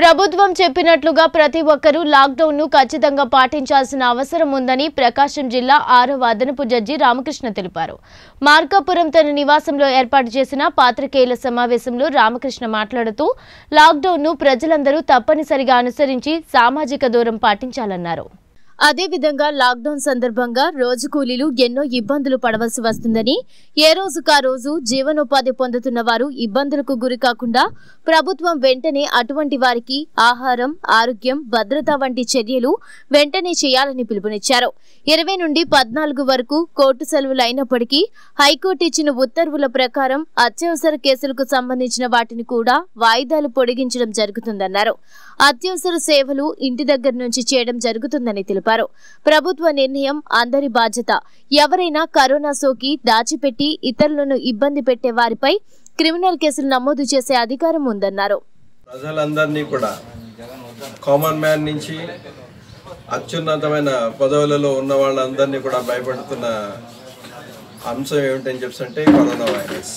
ప్రభుత్వం చెప్పినట్లుగా ప్రతి ఒక్కరూ లాక్డౌన్ ను ఖచ్చితంగా పాటించాల్సిన అవసరం ఉందని ప్రకాశం జిల్లా ఆరవ అదనపు జడ్జి రామకృష్ణ తెలిపారు మార్కాపురం తన నివాసంలో ఏర్పాటు చేసిన పాత్రికేయుల సమావేశంలో రామకృష్ణ మాట్లాడుతూ లాక్డౌన్ ను ప్రజలందరూ తప్పనిసరిగా అనుసరించి సామాజిక దూరం పాటించాలన్నారు అదేవిధంగా లాక్డౌన్ సందర్భంగా రోజు కూలీలు ఎన్నో ఇబ్బందులు పడవలసి వస్తుందని ఏ రోజుకా రోజు జీవనోపాధి పొందుతున్న వారు ఇబ్బందులకు గురి కాకుండా ప్రభుత్వం వెంటనే అటువంటి వారికి ఆహారం ఆరోగ్యం భద్రత వంటి చర్యలు వెంటనే చేయాలని పిలుపునిచ్చారు ఇరవై నుండి పద్నాలుగు వరకు కోర్టు సెలవులు అయినప్పటికీ హైకోర్టు ఇచ్చిన ఉత్తర్వుల ప్రకారం అత్యవసర కేసులకు సంబంధించిన వాటిని కూడా వాయిదాలు పొడిగించడం జరుగుతుందన్నారు అత్యవసర సేవలు ఇంటి దగ్గర నుంచి చేయడం జరుగుతుందని తెలిపారు ప్రభుత్వ నిర్ణయం అందరి బాధ్యత ఎవరైనా కరోనా సోకి దాచిపెట్టి ఇతరులను ఇబ్బంది పెట్టే వారిపై క్రిమినల్ కేసులు నమోదు చేసే అధికారం ఉందన్నారు ప్రజలందరినీ కూడా కామన్ మ్యాన్ నుంచి అత్యున్నతమైన పదవులలో ఉన్న వాళ్ళందరినీ కూడా భయపెడుతున్న అంశం ఏమిటని చెప్పంటే కరోనా వైరస్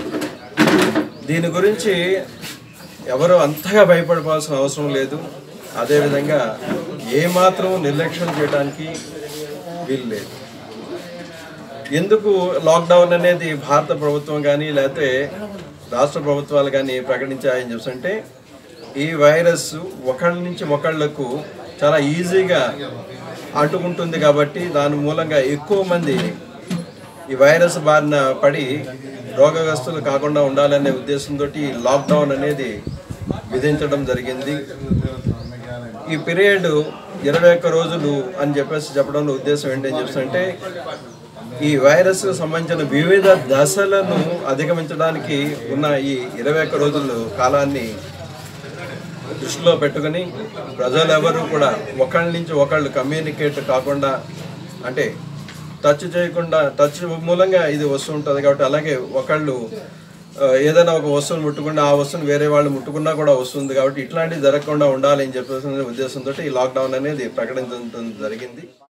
దీని గురించి ఎవరు అంతగా భయపడిపోవాల్సిన అవసరం లేదు అదేవిధంగా ఏమాత్రం నిర్లక్ష్యం చేయడానికి వీలు లేదు ఎందుకు లాక్డౌన్ అనేది భారత ప్రభుత్వం కానీ లేకపోతే రాష్ట్ర ప్రభుత్వాలు కానీ ప్రకటించాయని చెప్పంటే ఈ వైరస్ ఒకళ్ళ నుంచి ఒకళ్ళకు చాలా ఈజీగా అంటుకుంటుంది కాబట్టి దాని మూలంగా ఎక్కువ మంది ఈ వైరస్ బారిన పడి రోగగ్రస్తులు కాకుండా ఉండాలనే ఉద్దేశంతో ఈ లాక్డౌన్ అనేది విధించడం జరిగింది ఈ పీరియడ్ ఇరవై ఒక్క రోజులు అని చెప్పేసి చెప్పడంలో ఉద్దేశం ఏంటని చెప్తుంటే ఈ వైరస్ సంబంధించిన వివిధ దశలను అధిగమించడానికి ఉన్న ఈ ఇరవై ఒక్క రోజుల కాలాన్ని దృష్టిలో పెట్టుకుని ప్రజలెవరూ కూడా ఒకళ్ళ నుంచి ఒకళ్ళు కమ్యూనికేట్ కాకుండా అంటే టచ్ చేయకుండా టచ్ మూలంగా ఇది వస్తూ ఉంటుంది కాబట్టి అలాగే ఒకళ్ళు ఆ, ఏదైనా ఒక వస్తువుని ముట్టుకున్నా ఆ వస్తువుని వేరే వాళ్ళు ముట్టుకున్నా కూడా వస్తుంది కాబట్టి ఇట్లాంటివి జరగకుండా ఉండాలి అని చెప్పేసి ఉద్దేశంతో ఈ లాక్డౌన్ అనేది ప్రకటించడం జరిగింది